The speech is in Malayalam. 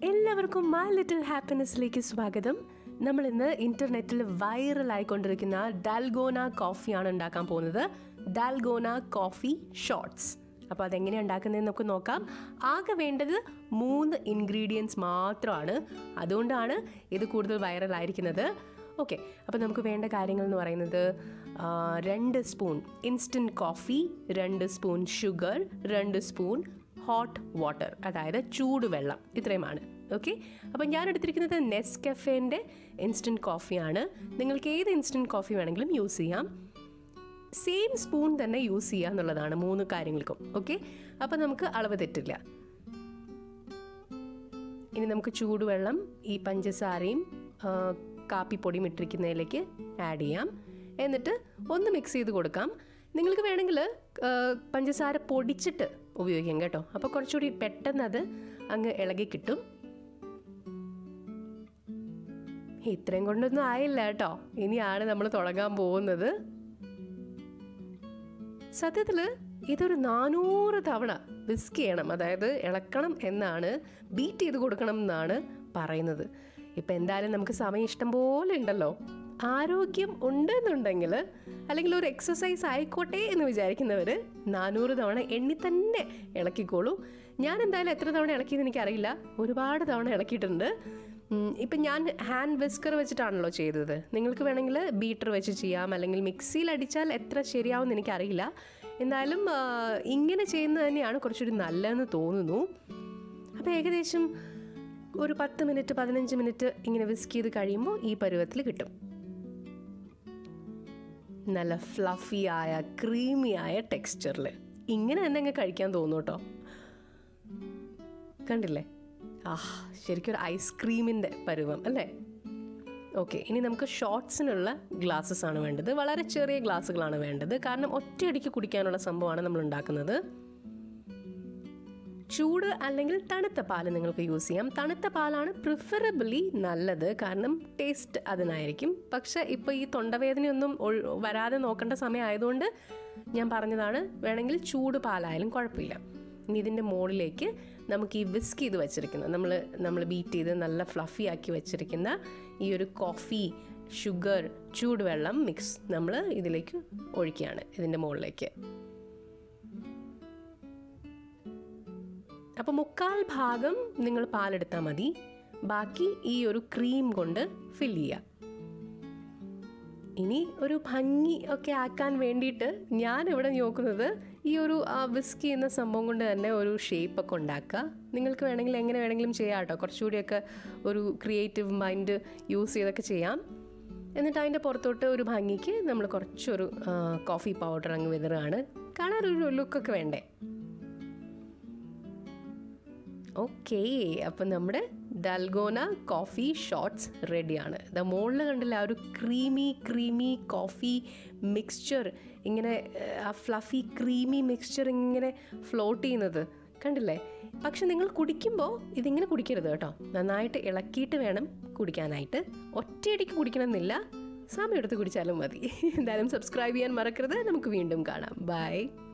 എല്ലാവർക്കും മൈ ലിറ്റിൽ ഹാപ്പിനെസ്സിലേക്ക് സ്വാഗതം നമ്മൾ ഇന്ന് ഇന്റർനെറ്റിൽ വൈറലായിക്കൊണ്ടിരിക്കുന്ന ഡാൽഗോന കോഫിയാണ് ഉണ്ടാക്കാൻ പോകുന്നത് ഡാൽഗോന കോഫി ഷോർട്സ് അപ്പോൾ അതെങ്ങനെയാണ് ഉണ്ടാക്കുന്നതെന്ന് നമുക്ക് നോക്കാം ആകെ വേണ്ടത് മൂന്ന് ഇൻഗ്രീഡിയൻസ് മാത്രമാണ് അതുകൊണ്ടാണ് ഇത് കൂടുതൽ വൈറലായിരിക്കുന്നത് ഓക്കെ അപ്പോൾ നമുക്ക് വേണ്ട കാര്യങ്ങൾ എന്ന് പറയുന്നത് ആ, രണ്ട് സ്പൂൺ ഇൻസ്റ്റൻറ്റ് കോഫി രണ്ട് സ്പൂൺ ഷുഗർ രണ്ട് സ്പൂൺ ഹോട്ട് വാട്ടർ അതായത് ചൂടുവെള്ളം ഇത്രയുമാണ് ഓക്കെ അപ്പം ഞാൻ എടുത്തിരിക്കുന്നത് നെസ്കഫേൻ്റെ ഇൻസ്റ്റൻറ്റ് കോഫിയാണ് നിങ്ങൾക്ക് ഏത് ഇൻസ്റ്റൻറ്റ് കോഫി വേണമെങ്കിലും യൂസ് ചെയ്യാം സെയിം സ്പൂൺ തന്നെ യൂസ് ചെയ്യുക എന്നുള്ളതാണ് മൂന്ന് കാര്യങ്ങൾക്കും ഓക്കെ അപ്പം നമുക്ക് അളവ് തെറ്റില്ല ഇനി നമുക്ക് ചൂടുവെള്ളം ഈ പഞ്ചസാരയും ആ, കാപ്പിപ്പൊടിയും ഇട്ടിരിക്കുന്നതിലേക്ക് ആഡ് ചെയ്യാം എന്നിട്ട് ഒന്ന് മിക്സ് ചെയ്ത് കൊടുക്കാം നിങ്ങൾക്ക് വേണമെങ്കിൽ ആ, പഞ്ചസാര പൊടിച്ചിട്ട് ഉപയോഗിക്കാം കേട്ടോ അപ്പോൾ കുറച്ചുകൂടി പെട്ടെന്ന് അത് അങ്ങ് ഇളകി കിട്ടും ഇത്രയും കൊണ്ടൊന്നും ആയില്ല കേട്ടോ ഇനിയാണ് നമ്മൾ തുടങ്ങാൻ പോകുന്നത് സത്യത്തിൽ ഇതൊരു നാനൂറ് തവണ വിസ്ക് ചെയ്യണം അതായത് ഇളക്കണം എന്നാണ് ബീറ്റ് ചെയ്ത് കൊടുക്കണം എന്നാണ് പറയുന്നത് ഇപ്പം എന്തായാലും നമുക്ക് സമയം ഇഷ്ടം പോലെ ഉണ്ടല്ലോ ആരോഗ്യം ഉണ്ടെന്നുണ്ടെങ്കിൽ അല്ലെങ്കിൽ ഒരു എക്സസൈസ് ആയിക്കോട്ടെ എന്ന് വിചാരിക്കുന്നവർ നാനൂറ് തവണ എണ്ണി തന്നെ ഇളക്കിക്കോളൂ ഞാൻ എന്തായാലും എത്ര തവണ ഇളക്കിയെന്ന് എനിക്കറിയില്ല ഒരുപാട് തവണ ഇളക്കിയിട്ടുണ്ട് ഉം, ഇപ്പം ഞാൻ ഹാൻഡ് വിസ്കർ വെച്ചിട്ടാണല്ലോ ചെയ്തത് നിങ്ങൾക്ക് വേണമെങ്കിൽ ബീറ്റർ വെച്ച് ചെയ്യാം അല്ലെങ്കിൽ മിക്സിയിൽ അടിച്ചാൽ എത്ര ശരിയാവുമെന്ന് എനിക്കറിയില്ല എന്തായാലും ആ, ഇങ്ങനെ ചെയ്യുന്നത് തന്നെയാണ് കുറച്ചുകൂടി നല്ലതെന്ന് തോന്നുന്നു അപ്പോൾ ഏകദേശം ഒരു പത്ത് മിനിറ്റ് പതിനഞ്ച് മിനിറ്റ് ഇങ്ങനെ വിസ്ക് ചെയ്ത് കഴിയുമ്പോൾ ഈ പരുവത്തിൽ കിട്ടും നല്ല ഫ്ലഫി ആയ ക്രീമി ആയ ടെക്സ്ചറിൽ ഇങ്ങനെ തന്നെ അങ്ങ് കഴിക്കാൻ തോന്നും കേട്ടോ കണ്ടില്ലേ ആ ശരിക്കും ഒരു ഐസ്ക്രീമിൻ്റെ പരുവം അല്ലേ ഓക്കെ ഇനി നമുക്ക് ഷോർട്സിനുള്ള ഗ്ലാസ്സസ് ആണ് വേണ്ടത് വളരെ ചെറിയ ഗ്ലാസ്സുകളാണ് വേണ്ടത് കാരണം ഒറ്റയടിക്ക് കുടിക്കാനുള്ള സംഭവമാണ് നമ്മൾ ഉണ്ടാക്കുന്നത് ചൂട് അല്ലെങ്കിൽ തണുത്ത പാല് നിങ്ങൾക്ക് യൂസ് ചെയ്യാം തണുത്ത പാലാണ് പ്രിഫറബിളി നല്ലത് കാരണം ടേസ്റ്റ് അതിനായിരിക്കും പക്ഷേ ഇപ്പോൾ ഈ തൊണ്ടവേദനയൊന്നും ഒഴി- വരാതെ നോക്കേണ്ട സമയം ആയതുകൊണ്ട് ഞാൻ പറഞ്ഞതാണ് വേണമെങ്കിൽ ചൂട് പാലായാലും കുഴപ്പമില്ല ഇനി ഇതിൻ്റെ മുകളിലേക്ക് നമുക്ക് ഈ വിസ്ക് ചെയ്ത് വെച്ചിരിക്കുന്ന നമ്മൾ നമ്മൾ ബീറ്റ് ചെയ്ത് നല്ല ഫ്ലഫി ആക്കി വെച്ചിരിക്കുന്ന ഈ ഒരു കോഫി ഷുഗർ ചൂടുവെള്ളം മിക്സ് നമ്മൾ ഇതിലേക്ക് ഒഴിക്കുകയാണ് ഇതിൻ്റെ മുകളിലേക്ക് അപ്പോൾ മുക്കാൽ ഭാഗം നിങ്ങൾ പാലെടുത്താൽ മതി ബാക്കി ഈ ഒരു ക്രീം കൊണ്ട് ഫിൽ ചെയ്യുക ഇനി ഒരു ഭംഗി ഒക്കെ ആക്കാൻ വേണ്ടിയിട്ട് ഞാൻ ഇവിടെ നോക്കുന്നത് ഈ ഒരു വിസ്ക് ചെയ്യുന്ന സംഭവം കൊണ്ട് തന്നെ ഒരു ഷേപ്പ് ഒക്കെ ഉണ്ടാക്കുക നിങ്ങൾക്ക് വേണമെങ്കിൽ എങ്ങനെ വേണമെങ്കിലും ചെയ്യാം കേട്ടോ കുറച്ചുകൂടിയൊക്കെ ഒരു ക്രിയേറ്റീവ് മൈൻഡ് യൂസ് ചെയ്തൊക്കെ ചെയ്യാം എന്നിട്ട് അതിൻ്റെ പുറത്തോട്ട് ഒരു ഭംഗിക്ക് നമ്മൾ കുറച്ചൊരു ആ, കോഫി പൗഡർ അങ്ങ് വിതറുകയാണ് കാണാൻ ഒരു ലുക്കൊക്കെ വേണ്ടേ ഓക്കെ അപ്പം നമ്മുടെ ഡൽഗോന കോഫി ഷോട്ട്സ് റെഡിയാണ് ദ മുകളിൽ കണ്ടില്ല ആ ഒരു ക്രീമി ക്രീമി കോഫി മിക്സ്ചർ ഇങ്ങനെ ഏഹ്, ആ ഫ്ലഫി ക്രീമി മിക്സ്ചർ ഇങ്ങനെ ഫ്ലോട്ട് ചെയ്യുന്നത് കണ്ടില്ലേ പക്ഷെ നിങ്ങൾ കുടിക്കുമ്പോൾ ഇതിങ്ങനെ കുടിക്കരുത് കേട്ടോ നന്നായിട്ട് ഇളക്കിയിട്ട് വേണം കുടിക്കാനായിട്ട് ഒറ്റയടിക്ക് കുടിക്കണമെന്നില്ല സമയം എടുത്ത് കുടിച്ചാലും മതി എന്തായാലും സബ്സ്ക്രൈബ് ചെയ്യാൻ മറക്കരുത് നമുക്ക് വീണ്ടും കാണാം ബൈ